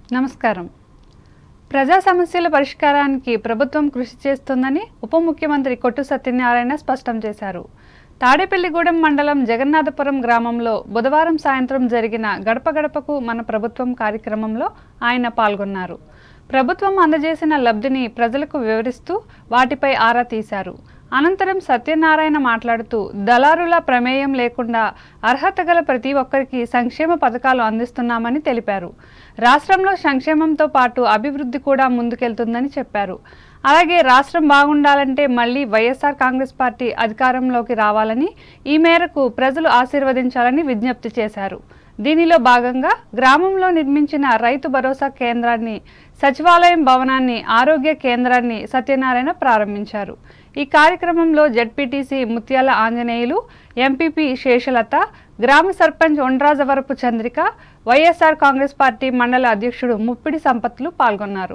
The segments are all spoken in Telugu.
నమస్కారం ప్రజా సమస్యల పరిష్కారానికి ప్రభుత్వం కృషి చేస్తుందని ఉప ముఖ్యమంత్రి కొట్టు సత్యనారాయణ స్పష్టం చేశారు తాడేపల్లిగూడెం మండలం జగన్నాథపురం గ్రామంలో బుధవారం సాయంత్రం జరిగిన గడప గడపకు మన ప్రభుత్వం కార్యక్రమంలో ఆయన పాల్గొన్నారు ప్రభుత్వం అందజేసిన లబ్ధిని ప్రజలకు వివరిస్తూ వాటిపై ఆరా తీశారు అనంతరం సత్యనారాయణ మాట్లాడుతూ దళారుల ప్రమేయం లేకుండా అర్హత గల ప్రతి ఒక్కరికి సంక్షేమ పథకాలు అందిస్తున్నామని తెలిపారు రాష్ట్రంలో సంక్షేమంతో పాటు అభివృద్ధి కూడా ముందుకెళ్తుందని చెప్పారు అలాగే రాష్ట్రం బాగుండాలంటే మళ్ళీ వైఎస్ఆర్ కాంగ్రెస్ పార్టీ అధికారంలోకి రావాలని ఈ మేరకు ప్రజలు ఆశీర్వదించాలని విజ్ఞప్తి చేశారు దీనిలో భాగంగా గ్రామంలో నిర్మించిన రైతు భరోసా కేంద్రాన్ని సచివాలయం భవనాన్ని ఆరోగ్య కేంద్రాన్ని సత్యనారాయణ ప్రారంభించారు ఈ కార్యక్రమంలో జడ్పీటీసీ ముత్యాల ఆంజనేయులు ఎంపీపీ శేషలత గ్రామ సర్పంచ్ ఒండ్రాజవరపు చంద్రిక వైఎస్ఆర్ కాంగ్రెస్ పార్టీ మండల అధ్యక్షుడు ముప్పిడి సంపత్తులు పాల్గొన్నారు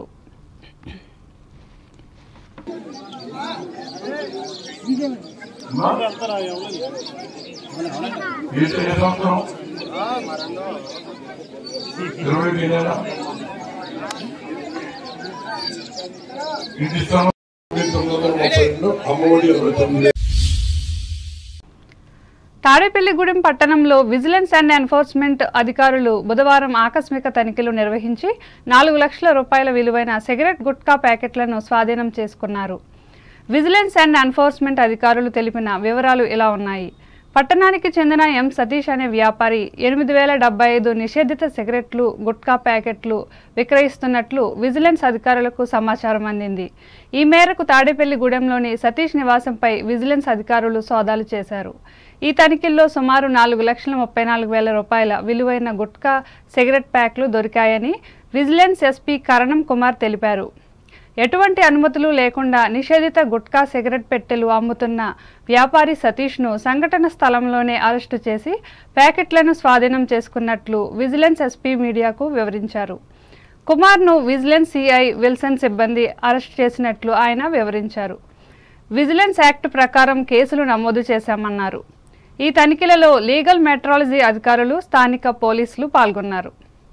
ఈ సంవత్సరం ఇరవై నెల ఇంటి స్థలం తొమ్మిది వందల ముప్పై రెండు అమ్మఒడి ఇరవై తొమ్మిది తాడేపల్లిగూడెం పట్టణంలో విజిలెన్స్ అండ్ ఎన్ఫోర్స్మెంట్ అధికారులు బుధవారం ఆకస్మిక తనిఖీలు నిర్వహించి నాలుగు లక్షల రూపాయల విలువైన సిగరెట్ గుట్కా ప్యాకెట్లను స్వాధీనం చేసుకున్నారు విజిలెన్స్ అండ్ ఎన్ఫోర్స్మెంట్ అధికారులు తెలిపిన వివరాలు ఇలా ఉన్నాయి పట్టణానికి చెందిన ఎం సతీష్ అనే వ్యాపారి ఎనిమిది వేల డెబ్బై ఐదు నిషేధిత సిగరెట్లు గుట్కా ప్యాకెట్లు విక్రయిస్తున్నట్లు విజిలెన్స్ అధికారులకు సమాచారం అందింది ఈ మేరకు తాడేపల్లిగూడెంలోని సతీష్ నివాసంపై విజిలెన్స్ అధికారులు సోదాలు చేశారు ఈ తనిఖీల్లో సుమారు నాలుగు లక్షల ముప్పై నాలుగు వేల రూపాయల విలువైన గుట్కా సిగరెట్ ప్యాక్లు దొరికాయని విజిలెన్స్ ఎస్పీ కరణం కుమార్ తెలిపారు ఎటువంటి అనుమతులు లేకుండా నిషేధిత గుట్కా సిగరెట్ పెట్టెలు అమ్ముతున్న వ్యాపారి సతీష్ను సంఘటన స్థలంలోనే అరెస్టు చేసి ప్యాకెట్లను స్వాధీనం చేసుకున్నట్లు విజిలెన్స్ ఎస్పీ మీడియాకు వివరించారు కుమార్ను విజిలెన్స్ సిఐ విల్సన్ సిబ్బంది అరెస్ట్ చేసినట్లు ఆయన వివరించారు విజిలెన్స్ యాక్ట్ ప్రకారం కేసులు నమోదు చేశామన్నారు ఈ తనిఖీలలో లీగల్ మెట్రాలజీ అధికారులు స్థానిక పోలీసులు పాల్గొన్నారు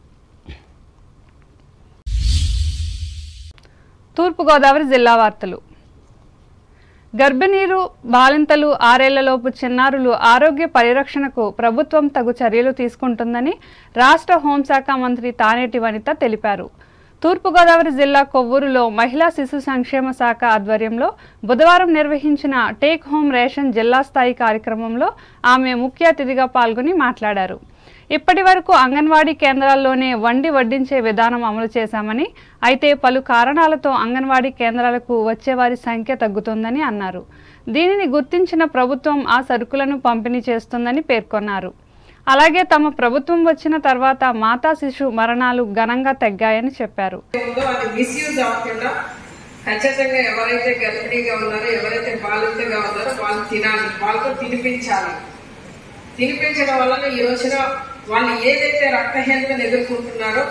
తూర్పుగోదావరి జిల్లా వార్తలు గర్భిణీలు బాలింతలు ఆరేళ్లలోపు చిన్నారులు ఆరోగ్య పరిరక్షణకు ప్రభుత్వం తగు చర్యలు తీసుకుంటుందని రాష్ట్ర హోంశాఖ మంత్రి తానేటి వనిత తెలిపారు తూర్పుగోదావరి జిల్లా కొవ్వూరులో మహిళా శిశు సంక్షేమ శాఖ ఆధ్వర్యంలో బుధవారం నిర్వహించిన టేక్ హోమ్ రేషన్ జిల్లా స్థాయి కార్యక్రమంలో ఆమె ముఖ్య అతిథిగా పాల్గొని మాట్లాడారు ఇప్పటి వరకు అంగన్వాడీ కేంద్రాల్లోనే వండి వడ్డించే విధానం అమలు చేశామని అయితే పలు కారణాలతో అంగన్వాడీ కేంద్రాలకు వచ్చేవారి సంఖ్య తగ్గుతుందని అన్నారు దీనిని గుర్తించిన ప్రభుత్వం ఆ సరుకులను పంపిణీ చేస్తుందని పేర్కొన్నారు అలాగే తమ ప్రభుత్వం వచ్చిన తర్వాత మాతా శిశు మరణాలు ఘనంగా తగ్గాయని చెప్పారు ఉందో అది మిస్యూజ్ అవ్వకుండా ఖచ్చితంగా ఎవరైతే గర్భిణీగా ఉన్నారో ఎవరైతే బాలింతగా ఉన్నారో వాళ్ళు తినాలి వాళ్ళతో తినిపించాలి తినిపించడం వలన ఈ రోజున వాళ్ళు ఏదైతే రక్తహీనతను ఎదుర్కొంటున్నారో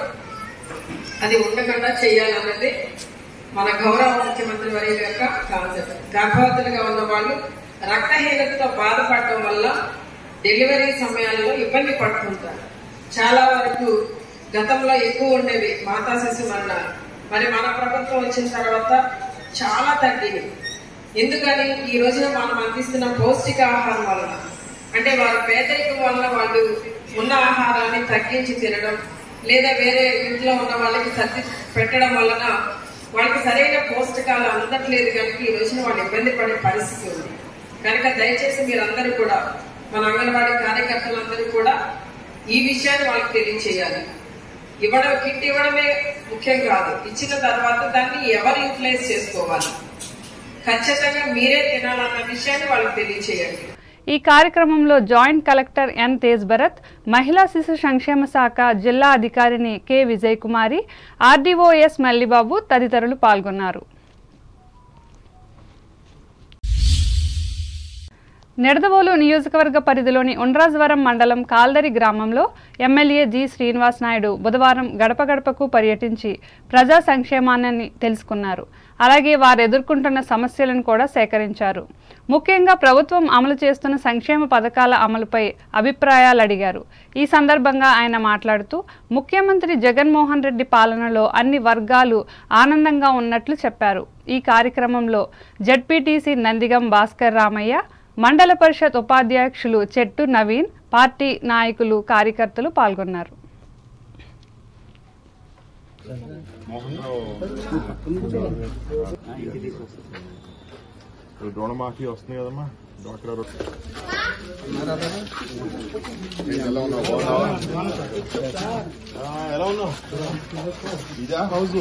అది ఉండకుండా చేయాలన్నది మన గౌరవ ముఖ్యమంత్రి వారి యొక్క కాన్సెప్ట్ గర్భవతులుగా ఉన్న వాళ్ళు రక్తహీనతతో బాధపడటం వల్ల డెలివరీ సమయాల్లో ఇబ్బంది పడుతుంటారు చాలా వరకు గతంలో ఎక్కువ ఉండేవి మాతా శిశు మరణాలు మరి మన ప్రభుత్వం వచ్చిన తర్వాత చాలా తగ్గినాయి ఎందుకని ఈ రోజున మనం అందిస్తున్న పౌష్టికాహారం వలన అంటే వారి పేదరికం వలన వాళ్ళు ఉన్న ఆహారాన్ని తగ్గించి తినడం లేదా వేరే ఇంట్లో ఉన్న వాళ్ళకి సర్ది పెట్టడం వలన వాళ్ళకి సరైన పోషకాలు అందట్లేదు కనుక ఈ రోజున వాళ్ళు ఇబ్బంది పడే పరిస్థితి ఉంది కనుక దయచేసి మీరందరూ కూడా మన అంగన్వాడీ కార్యకర్తలందరూ కూడా ఈ విషయాన్ని వాళ్ళకి తెలియచేయాలి ఇవ్వడం కిట్ ఇవ్వడమే ముఖ్యం కాదు ఇచ్చిన తర్వాత దాన్ని ఎవరు యూటిలైజ్ చేసుకోవాలి ఖచ్చితంగా మీరే తినాలన్న విషయాన్ని వాళ్ళకి తెలియచేయండి ఈ కార్యక్రమంలో joint collector N Tej Bharat మహిళా శిశు సంక్షేమ శాఖ జిల్లా అధికారిని కె విజయ్ కుమారి ఆర్డీఓఎస్ మల్లిబాబు తదితరులు పాల్గొన్నారు నిడదవోలు నియోజకవర్గ పరిధిలోని ఉండ్రాజవరం మండలం కాల్దరి గ్రామంలో ఎమ్మెల్యే జి శ్రీనివాస్ నాయుడు బుధవారం గడప గడపకు పర్యటించి ప్రజా సంక్షేమాన్ని తెలుసుకున్నారు అలాగే వారు ఎదుర్కొంటున్న సమస్యలను కూడా సేకరించారు ముఖ్యంగా ప్రభుత్వం అమలు చేస్తున్న సంక్షేమ పథకాల అమలుపై అభిప్రాయాలు అడిగారు ఈ సందర్భంగా ఆయన మాట్లాడుతూ ముఖ్యమంత్రి జగన్మోహన్ రెడ్డి పాలనలో అన్ని వర్గాలు ఆనందంగా ఉన్నట్లు చెప్పారు ఈ కార్యక్రమంలో జడ్పీటీసీ నందిగం భాస్కర్ రామయ్య మండల పరిషత్ ఉపాధ్యక్షులు చెట్టు నవీన్ పార్టీ నాయకులు కార్యకర్తలు పాల్గొన్నారు ఇప్పుడు రుణమాఫీ వస్తుంది కదమ్మా డాక్టర్ గారు ఎలా ఉన్నావు బాగున్నావా? ఆ, ఎలా ఉన్నావు ఇదా హౌస్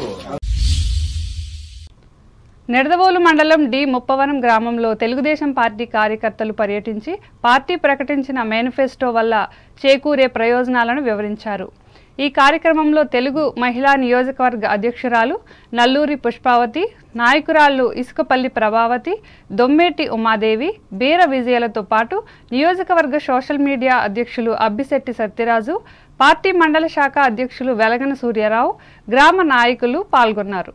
నిడదవోలు మండలం డి ముప్పవరం గ్రామంలో తెలుగుదేశం పార్టీ కార్యకర్తలు పర్యటించి పార్టీ ప్రకటించిన మేనిఫెస్టో వల్ల చేకూరే ప్రయోజనాలను వివరించారు ఈ కార్యక్రమంలో తెలుగు మహిళా నియోజకవర్గ అధ్యక్షురాలు నల్లూరి పుష్పావతి నాయకురాళ్లు ఇసుకపల్లి ప్రభావతి దొమ్మేటి ఉమాదేవి బీర విజయలతో పాటు నియోజకవర్గ సోషల్ మీడియా అధ్యక్షులు అబ్బిశెట్టి సత్యరాజు పార్టీ మండల శాఖ అధ్యక్షులు వెలగన సూర్యారావు గ్రామ నాయకులు పాల్గొన్నారు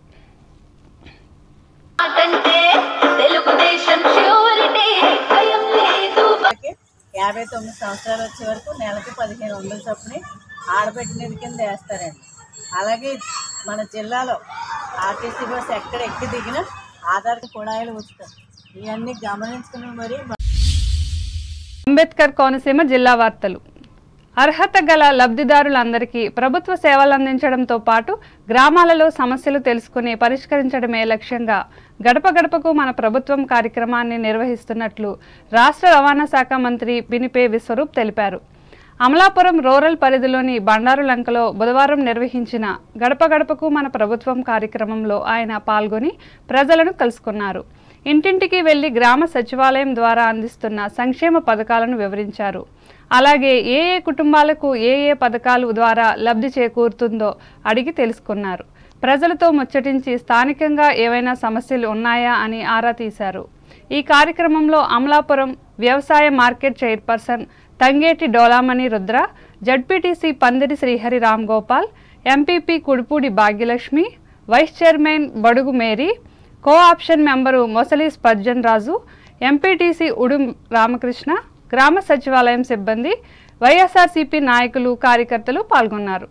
అంటే తెలుగుదేశం ష్యూరిటీ భయం లేదు వాళ్ళకి యాభై తొమ్మిది సంవత్సరాలు వచ్చే వరకు నెలకి పదిహేను వందల చొప్పున ఆడబిడ్డ నిధి కింద వేస్తారండి అలాగే మన జిల్లాలో ఆర్టీసీ బస్ ఎక్కడ ఎక్కి దిగినా ఆధార్ కుడాయిలు ఉచితం ఇవన్నీ గమనించుకుని మరి అంబేద్కర్ కోనసీమ జిల్లా వార్తలు అర్హత గల లబ్ధిదారులందరికీ ప్రభుత్వ సేవలు అందించడంతో పాటు గ్రామాలలో సమస్యలు తెలుసుకుని పరిష్కరించడమే లక్ష్యంగా గడప గడపకు మన ప్రభుత్వం కార్యక్రమాన్ని నిర్వహిస్తున్నట్లు రాష్ట్ర రవాణా శాఖ మంత్రి బినిపే విశ్వరూప్ తెలిపారు అమలాపురం రూరల్ పరిధిలోని బండారులంకలో బుధవారం నిర్వహించిన గడప గడపకు మన ప్రభుత్వం కార్యక్రమంలో ఆయన పాల్గొని ప్రజలను కలుసుకున్నారు ఇంటింటికి వెళ్లి గ్రామ సచివాలయం ద్వారా అందిస్తున్న సంక్షేమ పథకాలను వివరించారు అలాగే ఏ ఏ కుటుంబాలకు ఏ ఏ పథకాలు ద్వారా లబ్ధి చేకూరుతుందో అడిగి తెలుసుకున్నారు ప్రజలతో ముచ్చటించి స్థానికంగా ఏవైనా సమస్యలు ఉన్నాయా అని ఆరా తీశారు ఈ కార్యక్రమంలో అమలాపురం వ్యవసాయ market chairperson Thangeti Dolamani Rudra ZPTC Pandiri Srihari Ram Gopal MPP Kudupudi Bhagyalakshmi vice chairman Badugu Mary co option member Mosali Spurgeon Raju MPTC Udum Ramakrishna గ్రామ సచివాలయం సిబ్బంది వైఎస్ఆర్సీపీ నాయకులు కార్యకర్తలు పాల్గొన్నారు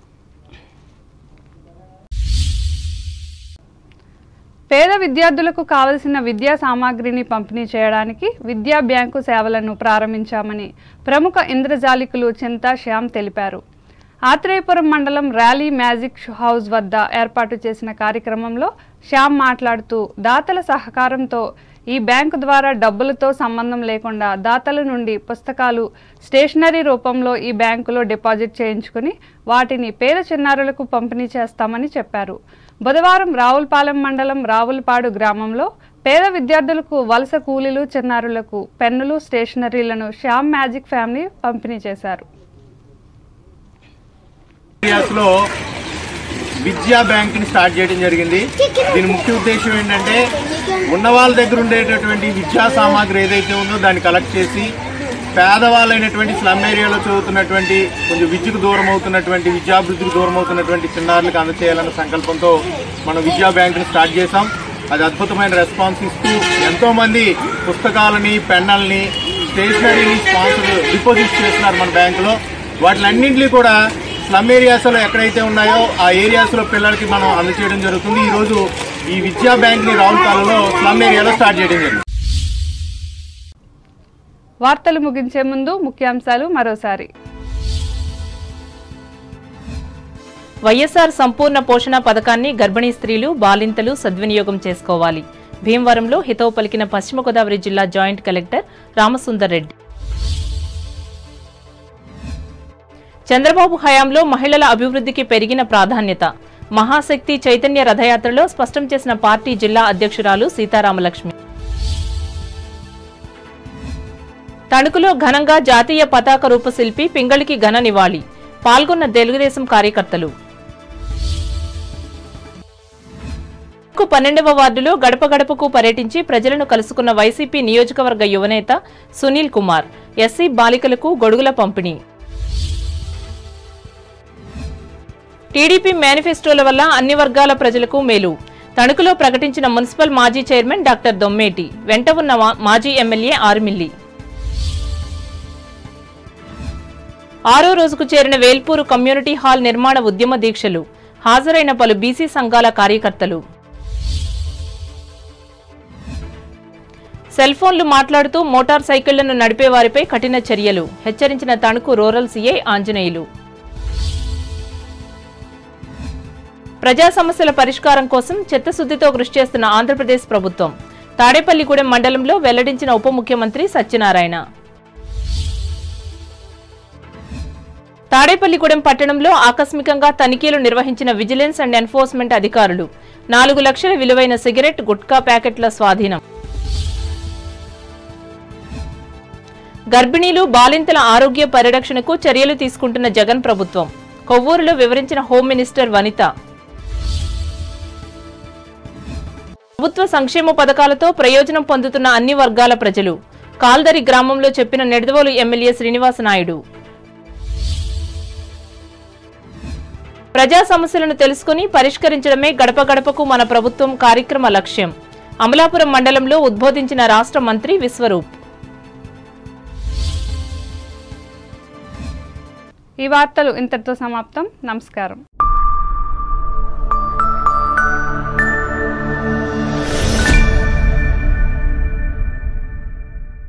పేద విద్యార్థులకు కావలసిన విద్యా సామాగ్రిని పంపిణీ చేయడానికి విద్యా బ్యాంకు సేవలను ప్రారంభించామని ప్రముఖ ఇంద్రజాలికులు చింతా శ్యామ్ తెలిపారు ఆత్రేయపురం మండలం ర్యాలీ మ్యాజిక్ హౌస్ వద్ద ఏర్పాటు చేసిన కార్యక్రమంలో శ్యామ్ మాట్లాడుతూ దాతల సహకారంతో ఈ బ్యాంకు ద్వారా డబ్బులతో సంబంధం లేకుండా దాతల నుండి పుస్తకాలు స్టేషనరీ రూపంలో ఈ బ్యాంకులో డిపాజిట్ చేయించుకుని వాటిని పేద చిన్నారులకు పంపిణీ చేస్తామని చెప్పారు బుధవారం రావులపాలెం మండలం రావులపాడు గ్రామంలో పేద విద్యార్థులకు వలస కూలీలు చిన్నారులకు పెన్నులు స్టేషనరీలను శ్యామ్ మ్యాజిక్ ఫ్యామిలీ పంపిణీ చేశారు ఏరియాస్ లో విద్యా బ్యాంక్ ని స్టార్ట్ చేయడం జరిగింది దీని ముఖ్య ఉద్దేశం ఏంటంటే ఉన్న వాళ్ళ దగ్గర ఉండేటటువంటి విద్యా సామాగ్రి ఏదైతే ఉందో దాన్ని కలెక్ట్ చేసి పేదవాళ్ళైనటువంటి స్లమ్ ఏరియాలో చదువుతున్నటువంటి కొంచెం విద్యకు దూరం అవుతున్నటువంటి విద్యాభివృద్ధికి దూరం అవుతున్నటువంటి చిన్నారులకు అందచేయాలన్న సంకల్పంతో మనం విద్యా బ్యాంకుని స్టార్ట్ చేశాం అది అద్భుతమైన రెస్పాన్స్ ఇస్తూ ఎంతో మంది పుస్తకాలని పెన్నల్ని స్టేషనరీని స్పాన్సర్ డిపాజిట్ చేస్తున్నారు మన బ్యాంకులో వాటిలన్నింటినీ కూడా స్లమ్ ఏరియాస్లో ఎక్కడైతే ఉన్నాయో ఆ ఏరియాస్లో పిల్లలకి మనం అందచేయడం జరుగుతుంది ఈరోజు ఈ విద్యా బ్యాంక్ని రావులపాలెంలో స్లమ్ ఏరియాలో స్టార్ట్ చేయడం జరిగింది వార్తలు ముగించే ముందు ముఖ్యాంశాలు మరోసారి వైఎస్ఆర్ సంపూర్ణ పోషణ పథకాన్ని గర్భిణీ స్త్రీలు బాలింతలు సద్వినియోగం చేసుకోవాలి భీమవరంలో హితవు పలికిన పశ్చిమ గోదావరి జిల్లా జాయింట్ కలెక్టర్ రామసుందర్ రెడ్డి చంద్రబాబు హయాంలో మహిళల అభివృద్ధికి పెరిగిన ప్రాధాన్యత మహాశక్తి చైతన్య రథయాత్రలో స్పష్టం చేసిన పార్టీ జిల్లా అధ్యక్షురాలు సీతారామలక్ష్మి తణుకులో ఘనంగా జాతీయ పతాక రూపశిల్పి పింగళికి ఘన నివాళి పాల్గొన్న తెలుగుదేశం కార్యకర్తలు కు పన్నెండవ వార్డులో గడప గడపకు పర్యటించి ప్రజలను కలుసుకున్న వైసీపీ నియోజకవర్గ యువనేత సునీల్ కుమార్ ఎస్సీ బాలికలకు గొడుగుల పంపిణీ టీడీపీ మేనిఫెస్టోల వల్ల అన్ని వర్గాల ప్రజలకు మేలు తణుకులో ప్రకటించిన మున్సిపల్ మాజీ చైర్మన్ డాక్టర్ దొమ్మేటి వెంట ఉన్న మా- మాజీ ఎమ్మెల్యే ఆర్మిల్లి ఆరో రోజుకు చేరిన వేల్పూరు కమ్యూనిటీ హాల్ నిర్మాణ ఉద్యమ దీక్షలు హాజరైన పలు బీసీ సంఘాల కార్యకర్తలు సెల్ ఫోన్లు మాట్లాడుతూ మోటార్ సైకిళ్లను నడిపే వారిపై కఠిన చర్యలు హెచ్చరించిన తణుకు రూరల్ సీఐ ఆంజనేయులు ప్రజా సమస్యల పరిష్కారం కోసం చిత్తశుద్దితో కృషి చేస్తున్న ఆంధ్రప్రదేశ్ ప్రభుత్వం తాడేపల్లిగూడెం మండలంలో వెల్లడించిన ఉప ముఖ్యమంత్రి సత్యనారాయణ తాడేపల్లిగూడెం పట్టణంలో ఆకస్మికంగా తనిఖీలు నిర్వహించిన విజిలెన్స్ అండ్ ఎన్ఫోర్స్మెంట్ అధికారులు నాలుగు లక్షల విలువైన సిగరెట్ గుట్కా ప్యాకెట్ల స్వాధీనం గర్భిణీలు బాలింతల ఆరోగ్య పరిరక్షణకు చర్యలు తీసుకుంటున్న జగన్ ప్రభుత్వం కొవ్వూరులో వివరించిన హోం మినిస్టర్ వనిత ప్రభుత్వ సంక్షేమ పథకాలతో ప్రయోజనం పొందుతున్న అన్ని వర్గాల ప్రజలు కాల్దరి గ్రామంలో చెప్పిన నిడదవోలు ఎమ్మెల్యే శ్రీనివాస నాయుడు ప్రజా సమస్యలను తెలుసుకుని పరిష్కరించడమే గడప గడపకు మన ప్రభుత్వం కార్యక్రమ లక్ష్యం అమలాపురం మండలంలో ఉద్బోధించిన రాష్ట్ర మంత్రి విశ్వరూప్ ఈ వార్తలు ఇంతటితో సమాప్తం నమస్కారం